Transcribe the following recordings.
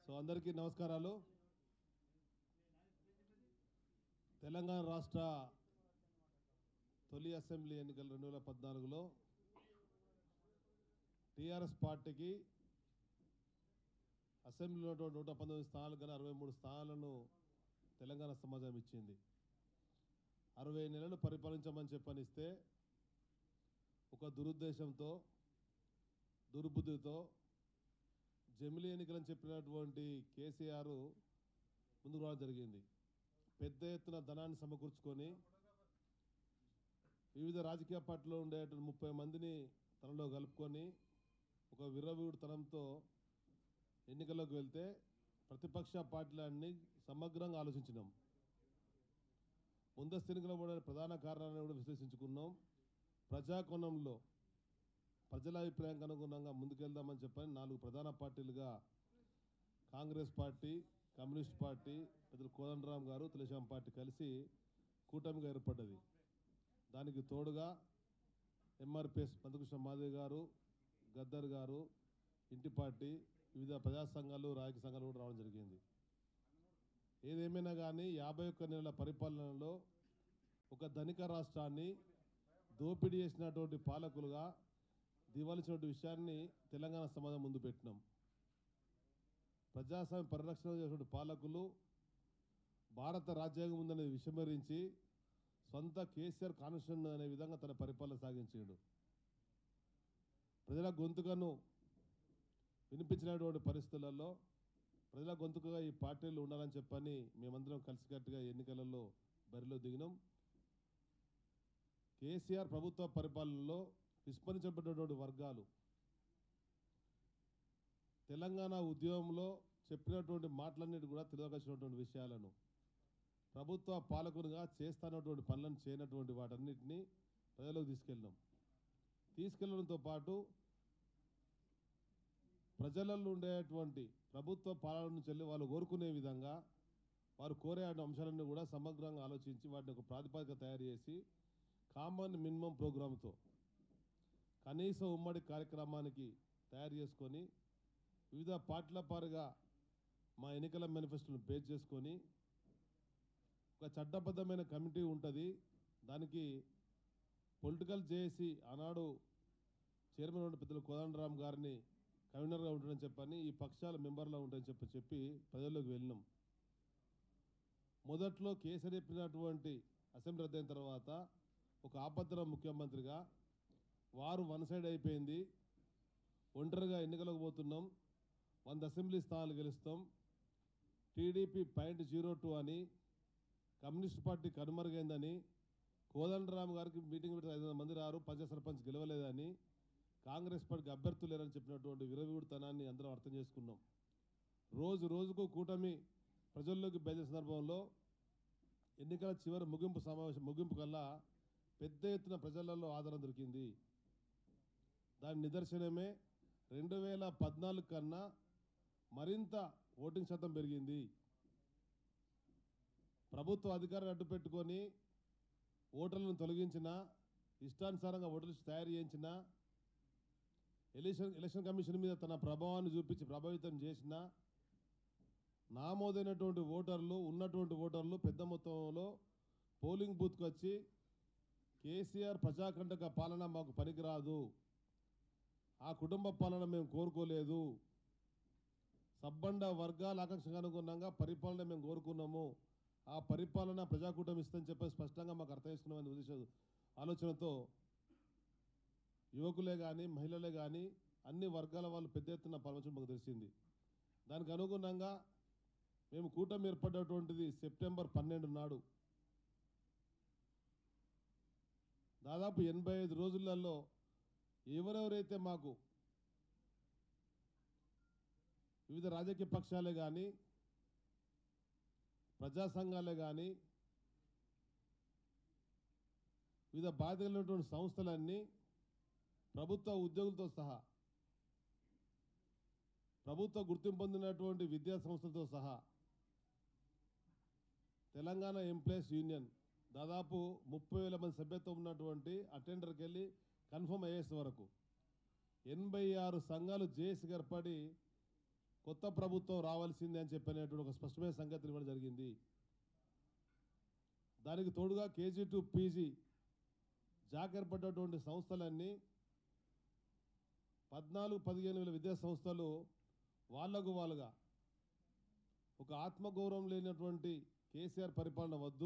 so అందరికీ నమస్కారాలు తెలంగాణ రాష్ట్ర తొలి అసెంబ్లీ ఎన్నికలు రెండు వేల పద్నాలుగులో టీఆర్ఎస్ పార్టీకి అసెంబ్లీలో ఉన్నటువంటి నూట పంతొమ్మిది స్థానాలు కానీ అరవై మూడు స్థానాలను తెలంగాణ సమాజం ఇచ్చింది అరవై నెలలు పరిపాలించమని చెప్పనిస్తే ఒక దురుద్దేశంతో దుర్బుద్ధితో జమిలీ ఎన్నికలని చెప్పినటువంటి కేసీఆర్ ముందుకు రావడం జరిగింది పెద్ద ఎత్తున ధనాన్ని సమకూర్చుకొని వివిధ రాజకీయ పార్టీలో ఉండేటువంటి ముప్పై మందిని తనలో కలుపుకొని ఒక విర్రవీడుతనంతో ఎన్నికల్లోకి వెళ్తే ప్రతిపక్ష పార్టీలన్నీ సమగ్రంగా ఆలోచించినాం ముందస్తు ఎన్నికల కూడా ప్రధాన కారణాలను కూడా విశ్లేషించుకున్నాం ప్రజాకోణంలో ప్రజల అభిప్రాయానికి అనుగుణంగా ముందుకెళ్దామని చెప్పని నాలుగు ప్రధాన పార్టీలుగా కాంగ్రెస్ పార్టీ కమ్యూనిస్ట్ పార్టీ పెద్దలు కోదండరామ్ గారు తెలుగుదేశం పార్టీ కలిసి కూటమిగా ఏర్పడ్డది దానికి తోడుగా ఎంఆర్పిఎస్ మందకృష్ణ మాధవ్ గారు గద్దర్ గారు ఇంటి పార్టీ వివిధ ప్రజా సంఘాలు రాజకీయ సంఘాలు కూడా రావడం జరిగింది ఏదేమైనా కానీ యాభై ఒక్క నెలల పరిపాలనలో ఒక ధనిక రాష్ట్రాన్ని దోపిడీ చేసినటువంటి పాలకులుగా దివాల్సినటువంటి విషయాన్ని తెలంగాణ సమాజం ముందు పెట్టినాం ప్రజాస్వామ్య పరిరక్షణ చేసినటువంటి పాలకులు భారత రాజ్యాంగం ఉందనే విషమరించి సొంత కేసీఆర్ కాన్స్టిట్యూషన్ అనే విధంగా తన పరిపాలన సాగించాడు ప్రజల గొంతుకను వినిపించినటువంటి పరిస్థితులలో ప్రజల గొంతుకగా ఈ పార్టీలు ఉండాలని చెప్పని మేమందరం కలిసికట్టుగా ఎన్నికలలో బరిలో దిగినాం కేసీఆర్ ప్రభుత్వ పరిపాలనలో విస్మరించబడినటువంటి వర్గాలు తెలంగాణ ఉద్యమంలో చెప్పినటువంటి మాటలన్నిటి కూడా తెలియవలసినటువంటి విషయాలను ప్రభుత్వ పాలకునిగా చేస్తున్నటువంటి పనులను చేయనటువంటి వాటన్నిటిని ప్రజలకు తీసుకెళ్ళినాం తీసుకెళ్లడంతో పాటు ప్రజలలో ఉండేటువంటి ప్రభుత్వ పాలన నుంచి వెళ్ళి వాళ్ళు కోరుకునే విధంగా వారు కోరే అంశాలన్నీ కూడా సమగ్రంగా ఆలోచించి వాటిని ఒక ప్రాతిపదిక తయారు చేసి కామన్ మినిమం ప్రోగ్రామ్తో కనీస ఉమ్మడి కార్యక్రమానికి తయారు చేసుకొని వివిధ పార్టీల పారుగా మా ఎన్నికల మేనిఫెస్టోను బేస్ చేసుకొని ఒక చట్టబద్ధమైన కమిటీ ఉంటుంది దానికి పొలిటికల్ జేఏసీ ఆనాడు చైర్మన్ ఉన్న పెద్దలు కోదండరామ్ గారిని కన్వీనర్గా ఉంటాడని చెప్పని ఈ పక్షాల మెంబర్లో ఉంటాయని చెప్పి చెప్పి ప్రజల్లోకి వెళ్ళినాం మొదట్లో కేసరి చెప్పినటువంటి అసెంబ్లీ రద్దయిన తర్వాత ఒక ఆపద్దర ముఖ్యమంత్రిగా వారు వన్ సైడ్ అయిపోయింది ఒంటరిగా ఎన్నికలకు పోతున్నాం వంద అసెంబ్లీ స్థానాలు గెలుస్తాం టీడీపీ పాయింట్ జీరో టూ అని కమ్యూనిస్ట్ పార్టీ కనుమరుగైందని కోదండరామ్ గారికి మీటింగ్ పెడితే ఐదు వందల మంది రారు పంచాయత్ సర్పంచ్ గెలవలేదని కాంగ్రెస్ పార్టీకి అభ్యర్థులు లేరని చెప్పినటువంటి విరవిగుడుతనాన్ని అందరం అర్థం చేసుకున్నాం రోజు రోజుకు కూటమి ప్రజల్లోకి బయలుదేరిన సందర్భంలో ఎన్నికల చివరి ముగింపు సమావేశం ముగింపు కల్లా పెద్ద ఎత్తున ప్రజలలో ఆదరణ దొరికింది దాని నిదర్శనమే రెండు వేల పద్నాలుగు కన్నా మరింత ఓటింగ్ శాతం పెరిగింది ప్రభుత్వ అధికారాన్ని అడ్డు పెట్టుకొని ఓటర్లను తొలగించిన ఇష్టానుసారంగా ఓటర్ లిస్ట్ తయారు చేయించిన ఎలక్షన్ ఎలక్షన్ కమిషన్ మీద తన ప్రభావాన్ని చూపించి ప్రభావితం చేసిన నామోదైనటువంటి ఓటర్లు ఉన్నటువంటి ఓటర్లు పెద్ద మొత్తంలో పోలింగ్ బూత్కి వచ్చి కేసీఆర్ ప్రజాకంటక పాలన మాకు పనికిరాదు ఆ కుటుంబ పాలన మేము కోరుకోలేదు సబ్బండ వర్గాల ఆకాంక్షకు అనుగుణంగా పరిపాలన మేము కోరుకున్నాము ఆ పరిపాలన ప్రజాకూటమి ఇస్తుందని చెప్పి స్పష్టంగా మాకు అర్థం చేసుకున్నామని ఉద్దేశ ఆలోచనతో యువకులే కానీ మహిళలే కానీ అన్ని వర్గాల వాళ్ళు పెద్ద ఎత్తున పాల్గొనడం మాకు తెలిసింది దానికి అనుగుణంగా మేము కూటమి ఏర్పడినటువంటిది సెప్టెంబర్ పన్నెండు నాడు దాదాపు ఎనభై ఐదు రోజులలో ఎవరెవరైతే మాకు వివిధ రాజకీయ పక్షాలే కానీ ప్రజా సంఘాలే కానీ వివిధ బాధ్యతలైనటువంటి సంస్థలన్నీ ప్రభుత్వ ఉద్యోగులతో సహా ప్రభుత్వ గుర్తింపు పొందినటువంటి విద్యా సంస్థలతో సహా తెలంగాణ ఎంప్లాయీస్ యూనియన్ దాదాపు ముప్పై వేల మంది సభ్యత్వం ఉన్నటువంటి అటెండర్కి వెళ్ళి కన్ఫర్మ్ అయ్యేసే వరకు ఎనభై ఆరు సంఘాలు జేఏసీ ఏర్పడి కొత్త ప్రభుత్వం రావాల్సిందే అని చెప్పినటువంటి ఒక స్పష్టమైన సంగతిని ఇవ్వడం జరిగింది దానికి తోడుగా కేజీ టు పీజీ జాకేర్పడ్డటువంటి సంస్థలన్నీ పద్నాలుగు పదిహేను వేల విద్యా సంస్థలు వాళ్ళకు వాళ్ళుగా ఒక ఆత్మగౌరవం లేనటువంటి కేసీఆర్ పరిపాలన వద్దు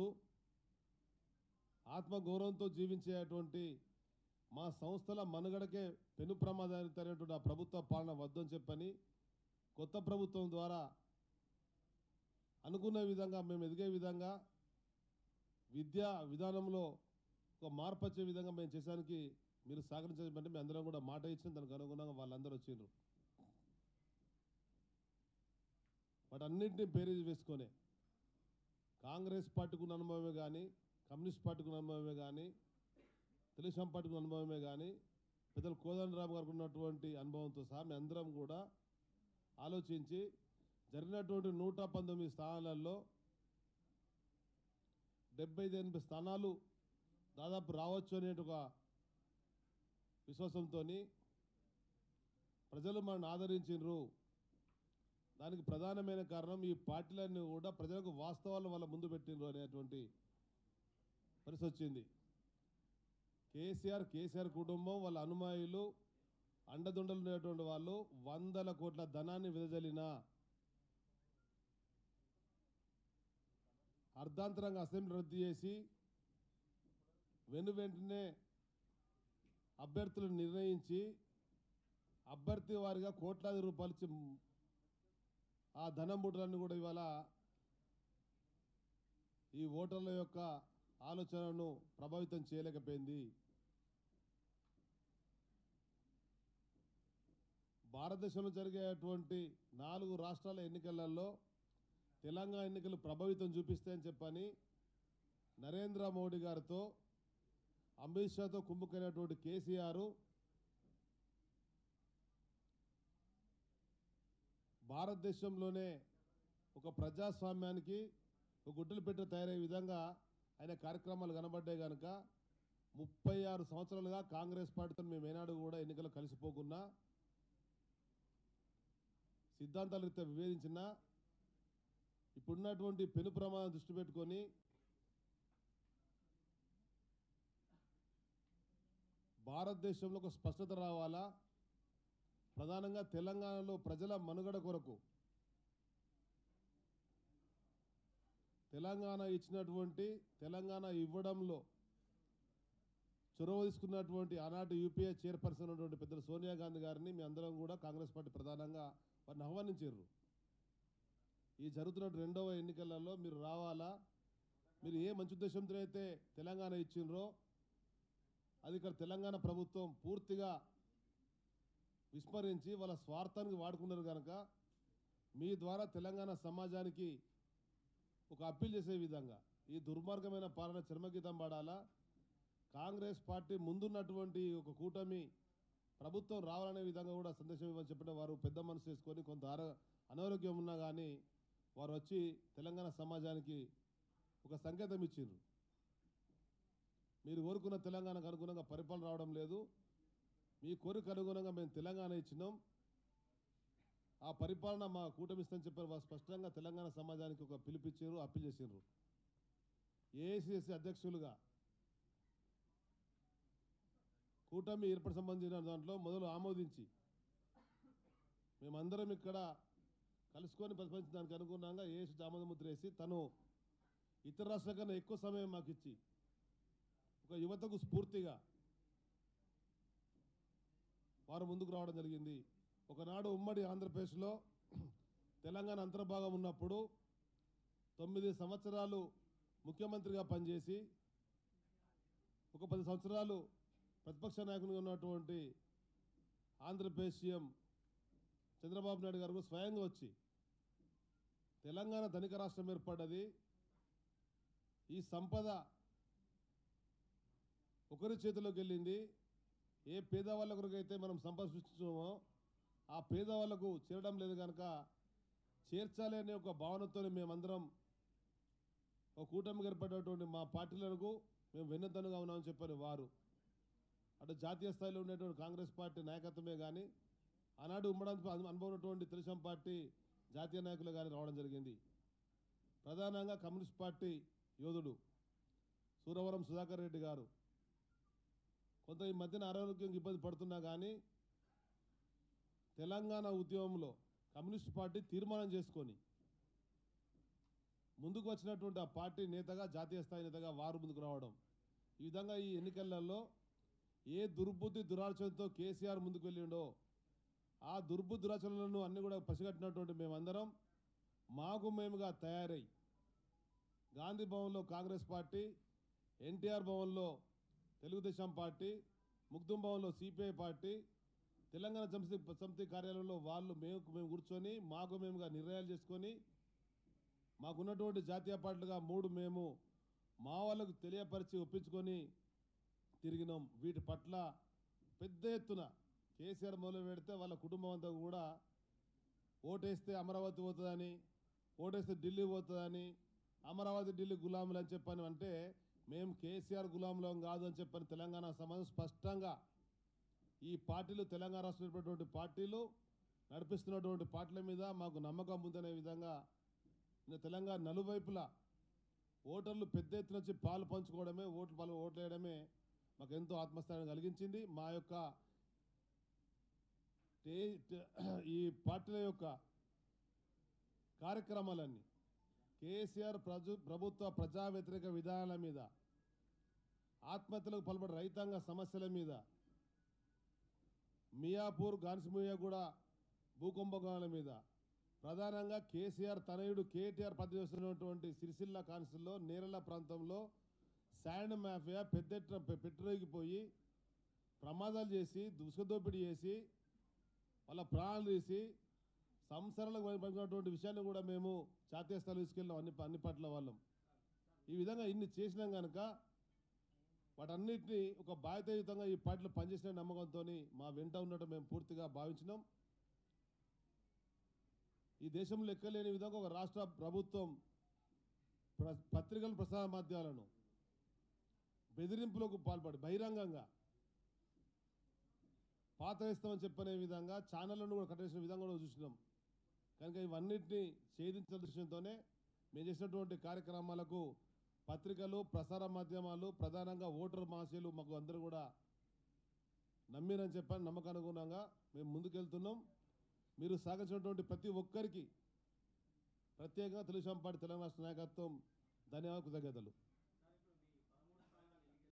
ఆత్మగౌరవంతో జీవించేటువంటి మా సంస్థల మనుగడకే పెను ప్రమాదాన్ని ఆ ప్రభుత్వ పాలన వద్దు అని చెప్పని కొత్త ప్రభుత్వం ద్వారా అనుకున్న విధంగా మేము ఎదిగే విధంగా విద్యా విధానంలో ఒక మార్పు వచ్చే విధంగా మేము చేసానికి మీరు సహకరించాలంటే మేము అందరం కూడా మాట ఇచ్చిన దానికి అనుగుణంగా వాళ్ళందరూ వచ్చిండ్రు వాటన్నింటినీ బేరీజ్ వేసుకొని కాంగ్రెస్ పార్టీకి ఉన్న అనుభవమే కానీ కమ్యూనిస్ట్ పార్టీకి ఉన్న అనుభవమే కానీ తెలుగుదేశం పార్టీకి ఉన్న అనుభవమే కానీ పెద్దలు కోదండరాము గారికి ఉన్నటువంటి అనుభవంతో సహా మేము అందరం కూడా ఆలోచించి జరిగినటువంటి నూట పంతొమ్మిది స్థానాలలో డెబ్బై ఎనభై స్థానాలు దాదాపు రావచ్చు అనే ఒక విశ్వాసంతో ప్రజలు మనల్ని ఆదరించిండ్రు దానికి ప్రధానమైన కారణం ఈ పార్టీలన్నీ కూడా ప్రజలకు వాస్తవాలను వాళ్ళ ముందు పెట్టిండ్రు అనేటువంటి పరిస్థితి వచ్చింది కేసీఆర్ కేసీఆర్ కుటుంబం వాళ్ళ అనుమాయులు అండదుండలు ఉండేటువంటి వాళ్ళు వందల కోట్ల ధనాన్ని విదజల్లిన అర్ధాంతరంగా అసెంబ్లీ రద్దు చేసి వెను వెంటనే అభ్యర్థులను నిర్ణయించి అభ్యర్థి వారిగా కోట్లాది రూపాయలు ఇచ్చి ఆ ధనం బుడ్డలన్నీ కూడా ఇవాళ ఈ ఓటర్ల యొక్క ఆలోచనను ప్రభావితం చేయలేకపోయింది భారతదేశంలో జరిగేటువంటి నాలుగు రాష్ట్రాల ఎన్నికలలో తెలంగాణ ఎన్నికలు ప్రభావితం చూపిస్తాయని చెప్పని నరేంద్ర మోడీ గారితో అమిత్ షాతో కుమ్ముకైనటువంటి కేసీఆర్ భారతదేశంలోనే ఒక ప్రజాస్వామ్యానికి ఒక గుడ్డలు పెట్టి తయారయ్యే విధంగా ఆయన కార్యక్రమాలు కనబడ్డాయి కనుక ముప్పై ఆరు సంవత్సరాలుగా కాంగ్రెస్ పార్టీతో మేము ఏనాడు కూడా ఎన్నికలు కలిసిపోకున్నా సిద్ధాంతాల రీత్యా విభేదించిన ఇప్పుడున్నటువంటి పెను ప్రమాదం దృష్టి పెట్టుకొని భారతదేశంలో ఒక స్పష్టత రావాలా ప్రధానంగా తెలంగాణలో ప్రజల మనుగడ కొరకు తెలంగాణ ఇచ్చినటువంటి తెలంగాణ ఇవ్వడంలో చొరవ తీసుకున్నటువంటి ఆనాటి యూపీఏ చైర్పర్సన్ ఉన్నటువంటి పెద్దలు సోనియా గాంధీ గారిని మీ అందరం కూడా కాంగ్రెస్ పార్టీ ప్రధానంగా వారిని ఆహ్వానించారు ఈ జరుగుతున్న రెండవ ఎన్నికలలో మీరు రావాలా మీరు ఏ మంచి ఉద్దేశంతో అయితే తెలంగాణ ఇచ్చిండ్రో అది ఇక్కడ తెలంగాణ ప్రభుత్వం పూర్తిగా విస్మరించి వాళ్ళ స్వార్థానికి వాడుకున్నారు కనుక మీ ద్వారా తెలంగాణ సమాజానికి ఒక అప్పీల్ చేసే విధంగా ఈ దుర్మార్గమైన పాలన చర్మగీతం పాడాలా కాంగ్రెస్ పార్టీ ముందున్నటువంటి ఒక కూటమి ప్రభుత్వం రావాలనే విధంగా కూడా సందేశం ఇవ్వని చెప్పిన వారు పెద్ద మనసు చేసుకొని కొంత ఆరో అనారోగ్యం ఉన్నా కానీ వారు వచ్చి తెలంగాణ సమాజానికి ఒక సంకేతం ఇచ్చిండ్రు మీరు కోరుకున్న తెలంగాణకు అనుగుణంగా పరిపాలన రావడం లేదు మీ కోరిక అనుగుణంగా మేము తెలంగాణ ఇచ్చినాం ఆ పరిపాలన మా కూటమిస్తని చెప్పారు వారు స్పష్టంగా తెలంగాణ సమాజానికి ఒక పిలిపించారు అప్పీల్ చేసిండ్రు ఏఐసిఎస్సి అధ్యక్షులుగా కూటమి ఏర్పాటు సంబంధించిన దాంట్లో మొదలు ఆమోదించి మేమందరం ఇక్కడ కలుసుకొని ప్రతిపాదించిన దానికి అనుగుణంగా ఏఎస్ ఆమోదముద్ర వేసి తను ఇతర రాష్ట్రాల కన్నా ఎక్కువ సమయం మాకు ఇచ్చి ఒక యువతకు స్ఫూర్తిగా వారు ముందుకు రావడం జరిగింది ఒకనాడు ఉమ్మడి ఆంధ్రప్రదేశ్లో తెలంగాణ అంతర్భాగం ఉన్నప్పుడు తొమ్మిది సంవత్సరాలు ముఖ్యమంత్రిగా పనిచేసి ఒక పది సంవత్సరాలు ప్రతిపక్ష నాయకునిగా ఉన్నటువంటి ఆంధ్రప్రదేశ్ సీఎం చంద్రబాబు నాయుడు గారు కూడా స్వయంగా వచ్చి తెలంగాణ ధనిక రాష్ట్రం ఏర్పడ్డది ఈ సంపద ఒకరి చేతిలోకి వెళ్ళింది ఏ పేదవాళ్ళ కొరకైతే మనం సంపద సృష్టించామో ఆ పేదవాళ్ళకు చేరడం లేదు కనుక చేర్చాలి అనే ఒక భావనతో మేమందరం ఒక కూటమి ఏర్పడినటువంటి మా పార్టీలకు మేము వెన్నెత్తనుగా ఉన్నామని చెప్పారు వారు అటు జాతీయ స్థాయిలో ఉండేటువంటి కాంగ్రెస్ పార్టీ నాయకత్వమే కానీ ఆనాడు ఉమ్మడి అను- అనుభవం ఉన్నటువంటి తెలుగుదేశం పార్టీ జాతీయ నాయకులు కానీ రావడం జరిగింది ప్రధానంగా కమ్యూనిస్ట్ పార్టీ యోధుడు సూరవరం సుధాకర్ రెడ్డి గారు కొంత ఈ మధ్యన ఆరోగ్యం ఇబ్బంది పడుతున్నా కానీ తెలంగాణ ఉద్యమంలో కమ్యూనిస్ట్ పార్టీ తీర్మానం చేసుకొని ముందుకు వచ్చినటువంటి ఆ పార్టీ నేతగా జాతీయ స్థాయి నేతగా వారు ముందుకు రావడం ఈ విధంగా ఈ ఎన్నికలలో ఏ దుర్బుద్ధి దురాచరణతో కేసీఆర్ ముందుకు వెళ్ళిండో ఆ దుర్బుద్ధి దురాచరణలను అన్ని కూడా పసిగట్టినటువంటి మేమందరం మాకు మేముగా తయారై గాంధీ భవన్లో కాంగ్రెస్ పార్టీ ఎన్టీఆర్ భవన్లో తెలుగుదేశం పార్టీ ముగ్ధుం భవన్లో సిపిఐ పార్టీ తెలంగాణ సమితి సమితి కార్యాలయంలో వాళ్ళు మేము మేము కూర్చొని మాకు మేముగా నిర్ణయాలు చేసుకొని మాకున్నటువంటి జాతీయ పార్టీలుగా మూడు మేము మా వాళ్ళకు తెలియపరిచి ఒప్పించుకొని తిరిగినాం వీటి పట్ల పెద్ద ఎత్తున కేసీఆర్ మొదలు పెడితే వాళ్ళ కుటుంబం అంతా కూడా ఓటేస్తే అమరావతి పోతుందని ఓటేస్తే ఢిల్లీ పోతుందని అమరావతి ఢిల్లీ గులాములు అని చెప్పని అంటే మేము కేసీఆర్ గులాములం కాదు అని చెప్పని తెలంగాణ సమాజం స్పష్టంగా ఈ పార్టీలు తెలంగాణ రాష్ట్రంలో పార్టీలు నడిపిస్తున్నటువంటి పార్టీల మీద మాకు నమ్మకం ఉందనే విధంగా నిన్న తెలంగాణ నలువైపులా ఓటర్లు పెద్ద ఎత్తున వచ్చి పాలు పంచుకోవడమే ఓట్లు పాలు ఓట్లు వేయడమే మాకు ఎంతో ఆత్మస్థైర్యం కలిగించింది మా యొక్క టే- టే- ఈ పార్టీల యొక్క కార్యక్రమాలన్నీ కేసీఆర్ ప్రజు ప్రభుత్వ ప్రజా వ్యతిరేక విధానాల మీద ఆత్మహత్యలకు పాల్పడే రైతాంగ సమస్యల మీద మియాపూర్ గాన్సిమియాగూడ భూకుంభకోణాల మీద ప్రధానంగా కేసీఆర్ తనయుడు కేటీఆర్ పనిచేస్తున్నటువంటి సిరిసిల్ల కాన్సుల్లో నేరల ప్రాంతంలో శాండ్ మాఫియా పెద్ద ఎత్తున పె- పెట్టురేగిపోయి ప్రమాదాలు చేసి దుష్కదోపిడీ చేసి వాళ్ళ ప్రాణాలు తీసి సంసారాలకు పడినటువంటి విషయాన్ని కూడా మేము జాతీయ స్థాయిలో తీసుకెళ్ళాం అన్ని అన్ని పట్ల వాళ్ళం ఈ విధంగా ఇన్ని చేసినాం కనుక వాటన్నిటిని ఒక బాధ్యతాయుతంగా ఈ పార్టీలో పనిచేసిన నమ్మకంతో మా వెంట ఉండటం మేము పూర్తిగా భావించినాం ఈ దేశంలో ఎక్కలేని విధంగా ఒక రాష్ట్ర ప్రభుత్వం ప్ర పత్రికల ప్రసార మాధ్యమాలను బెదిరింపులకు పాల్పడి బహిరంగంగా పాత ఇస్తామని చెప్పనే విధంగా ఛానళ్లను కూడా కట్టేసిన విధంగా కూడా చూసినాం కనుక ఇవన్నిటిని ఛేదించిన దృష్టితోనే మేము చేసినటువంటి కార్యక్రమాలకు పత్రికలు ప్రసార మాధ్యమాలు ప్రధానంగా ఓటర్ మహాశయులు మాకు అందరూ కూడా నమ్మిరని చెప్పని నమ్మకానుగుణంగా మేము ముందుకెళ్తున్నాం మీరు సాగించినటువంటి ప్రతి ఒక్కరికి ప్రత్యేకంగా తెలుగుదేశం పార్టీ తెలంగాణ రాష్ట్ర నాయకత్వం ధన్యవాదాలు కృతజ్ఞతలు